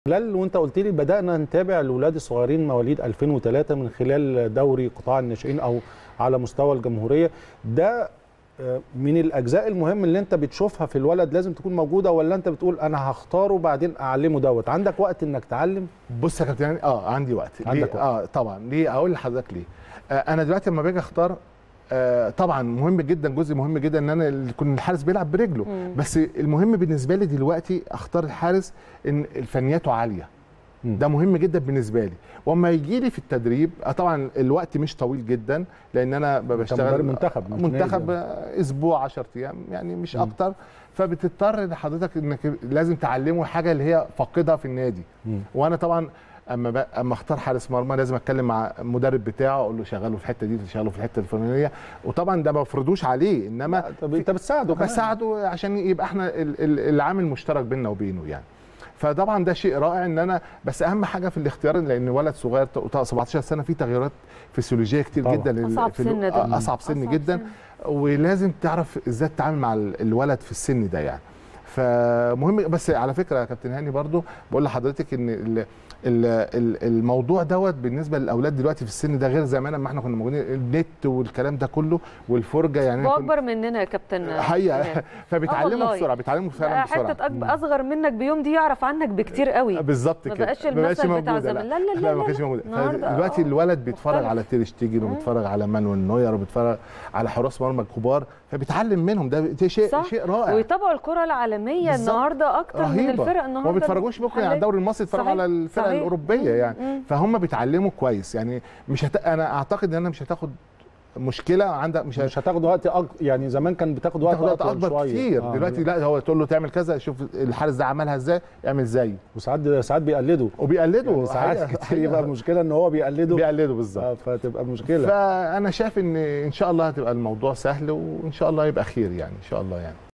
خلال وانت قلت لي بدانا نتابع الاولاد الصغيرين مواليد 2003 من خلال دوري قطاع الناشئين او على مستوى الجمهوريه ده آه، من الاجزاء المهم اللي انت بتشوفها في الولد لازم تكون موجوده ولا انت بتقول انا هختاره وبعدين اعلمه دوت عندك وقت انك تعلم بص يا كابتن هاني، اه عندي وقت عندك ليه؟ اه طبعا ليه اقول لحضرتك ليه آه انا دلوقتي لما باجي اختار آه طبعا مهم جدا جزء مهم جدا ان انا اللي يكون الحارس بيلعب برجله مم. بس المهم بالنسبه لي دلوقتي اختار الحارس ان فنياته عاليه مم. ده مهم جدا بالنسبه لي واما يجي لي في التدريب آه طبعا الوقت مش طويل جدا لان انا ب- أنت بشتغل مدرب منتخب مش منتخب نادي. آه، اسبوع 10 ايام يعني مش مم. اكتر فبتضطر لحضرتك انك لازم تعلمه حاجه اللي هي فاقدها في النادي مم. وانا طبعا اما ب... اما اختار حارس مرمى لازم اتكلم مع المدرب بتاعه اقول له شغله في الحته دي شغله في الحته الفلانيه وطبعا ده ما بفرضوش عليه انما طب انت بتساعده كمان. بساعده عشان يبقى احنا ال- ال- العامل المشترك بيننا وبينه يعني فطبعا ده شيء رائع ان انا بس اهم حاجه في الاختيار لان ولد صغير ط- 17 سنه فيه تغيرات فسيولوجيه كتير طبعا. جدا لل- أصعب في ال- سن ده. آه، اصعب سن أصعب جدا سن. ولازم تعرف ازاي تتعامل مع ال- الولد في السن ده يعني فمهم بس على فكره يا كابتن هاني برضو بقول لحضرتك ان ال ال ال الموضوع دوت بالنسبه للاولاد دلوقتي في السن ده غير زمان لما احنا كنا موجودين النت والكلام ده كله والفرجه يعني هو إحنا كنا- اكبر مننا يا كابتن حقيقه آه فبيتعلموا والله. بسرعه بيتعلموا فعلا بقى بسرعه حته أكبر اصغر منك بيوم دي يعرف عنك بكتير قوي بالظبط ما كده بقاش المثل بتاع زمان. لا، لا، لا، لا ما لا، كانش لا. موجود النهاردة دلوقتي آه، الولد بيتفرج مختلف. على تير شتيجن وبيتفرج على مانويل نوير وبيتفرج على حراس مرمى كبار فبيتعلم منهم ده ده شيء صح شيء رائع ويتابعوا الكره العالميه بالظبط. النهارده اكتر من رهيبه الفرق النهارده ما بيتفرجوش ممكن على حاليا. الدوري المصري يتفرجوا صحيح، على الفرق صحيح. الاوروبيه مم، يعني مم. فهم بيتعلموا كويس يعني مش هت... انا اعتقد ان انا مش هتاخد مشكله عندك مش, مش هتاخد وقت أك... يعني زمان كان بتاخد وقت, هتاخد وقت أطول اكبر شوية. كتير آه، دلوقتي لا هو تقول له تعمل كذا شوف الحارس ده عملها ازاي اعمل زيه وساعات ساعات بيقلدوا وبيقلدوا يعني ساعات حقيقة- كتير يبقى المشكله ان هو بيقلده بيقلدوا بالظبط آه، فتبقى مشكله فانا شايف ان ان شاء الله هتبقى الموضوع سهل وان شاء الله يبقى خير يعني ان شاء الله يعني